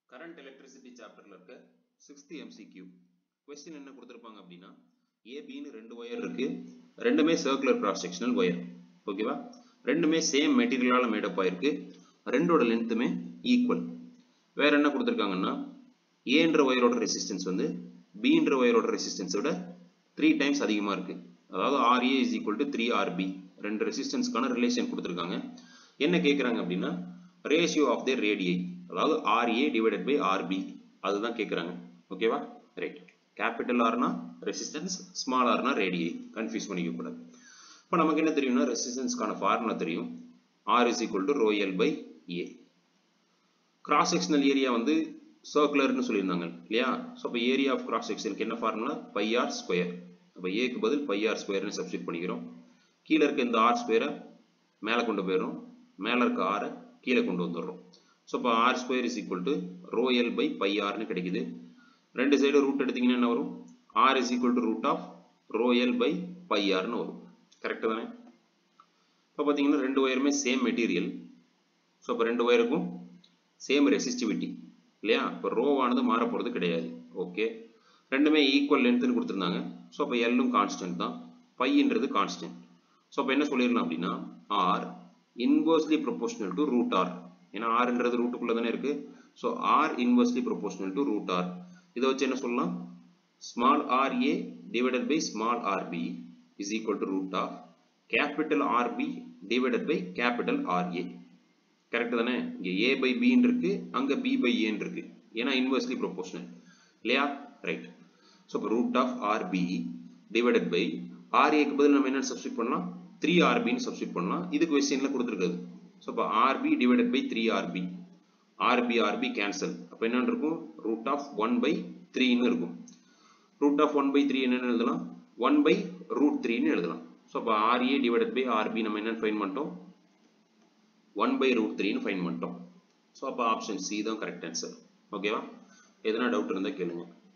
current electricity சாப்டர்ல இருக்க sixth MCQ question என்ன கொடுத்துருப்பாங்க அப்படின்னா ஏபின்னு ரெண்டு ஒயர் இருக்கு ரெண்டுமே சர்க்குலர் கிராஸ் செக்ஷனல் ஒயர் ஓகேவா ரெண்டுமே சேம் மெட்டீரியலால மேடப் ஆயிருக்கு ரெண்டோட லென்த்துமே ஈக்குவல் வேற என்ன கொடுத்துருக்காங்கன்னா ஏன்ற ஒயரோட ரெசிஸ்டன்ஸ் வந்து பின்ற ஒயரோட ரெசிஸ்டன்ஸை விட த்ரீ டைம்ஸ் அதிகமாக இருக்கு அதாவது R A is equal to three R B ரெண்டு ரெசிஸ்டன்ஸ்க்கான ரிலேஷன் கொடுத்துருக்காங்க என்ன கேட்குறாங்க அப்படின்னா ரேஷியோ ஆஃப் தி ரேடியை அதாவது ஆர்ஏ டிவைடட் பை ஆர்பி அதுதான் கேட்குறாங்க ஓகேவா ரைட் கேபிட்டல் ஆர்னா ரெசிஸ்டன்ஸ் ஸ்மால் ஆர்னா ரேடியை கன்ஃபியூஸ் பண்ணிக்க கூடாது இப்போ நமக்கு என்ன தெரியும்னா ரெசிஸ்டன்ஸ்க்கான ஃபார்முலா தெரியும் R is equal to rho L by A cross sectional area வந்து சர்க்குலர்னு சொல்லியிருந்தாங்க இல்லையா ஸோ அப்போ ஏரியா ஆஃப் கிராஸ் செக்ஷனுக்கு என்ன ஃபார்முலா பை ஆர் ஸ்கொயர் அப்போ ஏக்கு பதில் பை ஆர் ஸ்கொயர்னு சப்ஸ்டிட் பண்ணிக்கிறோம் கீழே இருக்க இந்த ஆர் ஸ்கொயரை மேலே கொண்டு போயிடுறோம் மேலே இருக்க ஆரை கீழே கொண்டு வந்துடுறோம் ஸோ இப்போ R square is equal to rho L by by ஆர்னு கிடைக்குது ரெண்டு சைடு ரூட் எடுத்தீங்கன்னா என்ன வரும் R is equal to root of rho L by by ஆர்னு வரும் கரெக்டு தானே இப்போ பார்த்தீங்கன்னா ரெண்டு ஒயருமே சேம் மெட்டீரியல் ஸோ இப்போ ரெண்டு ஒயருக்கும் சேம் ரெசிஸ்டிவிட்டி இல்லையா இப்போ ரோவானது மாற போகிறது கிடையாது ஓகே ரெண்டுமே ஈக்குவல் லென்த்னு கொடுத்துருந்தாங்க ஸோ அப்போ எல்லும் கான்ஸ்டன்ட் தான் பைன்றது கான்ஸ்டன்ட் ஸோ அப்போ என்ன சொல்லிடலாம் அப்படின்னா R inversely proportional to root R ஏன்னா ஆர்ன்றது ரூட்டுக்குள்ளே தானே இருக்கு so R inversely proportional to root R இதை வச்சு என்ன சொல்லலாம் small R A divided by small R B is equal to root of capital R B divided by capital R A correct தானே இங்கே ஏ பை பின்னு இருக்கு அங்கே பி பை ஏன்னு இருக்கு ஏன்னா இன்வர்ஸ்லி ப்ரொபோஷனல் இல்லையா ரைட் ஸோ இப்போ root of R B divided by ஆர்ஏக்கு பதில் நம்ம என்ன சப்ஸ்டிட் பண்ணலாம் த்ரீ ஆர்பின்னு சப்ஸ்டிட் பண்ணலாம் இது கொஸ்டின்ல கொடுத்துருக்குது ஸோ இப்போ R B divided by three R B R B R B cancel அப்போ என்ன இருக்கும் ரூட் ஆஃப் ஒன் பை த்ரீன்னு இருக்கும் root of one by three என்னன்னு எழுதலாம் ஒன் பை ரூட் த்ரீன்னு எழுதலாம் ஸோ அப்போ ஆர்ஏ டிவைடட் பை ஆர்பி நம்ம என்னன்னு ஃபைன் பண்ணிட்டோம் ஒன் பை ரூட் த்ரீன்னு ஃபைன் பண்ணிட்டோம் ஸோ அப்போ ஆப்ஷன் சி தான் கரெக்ட் ஆன்சர் ஓகேவா எதனா டவுட் இருந்தால் கேளுங்க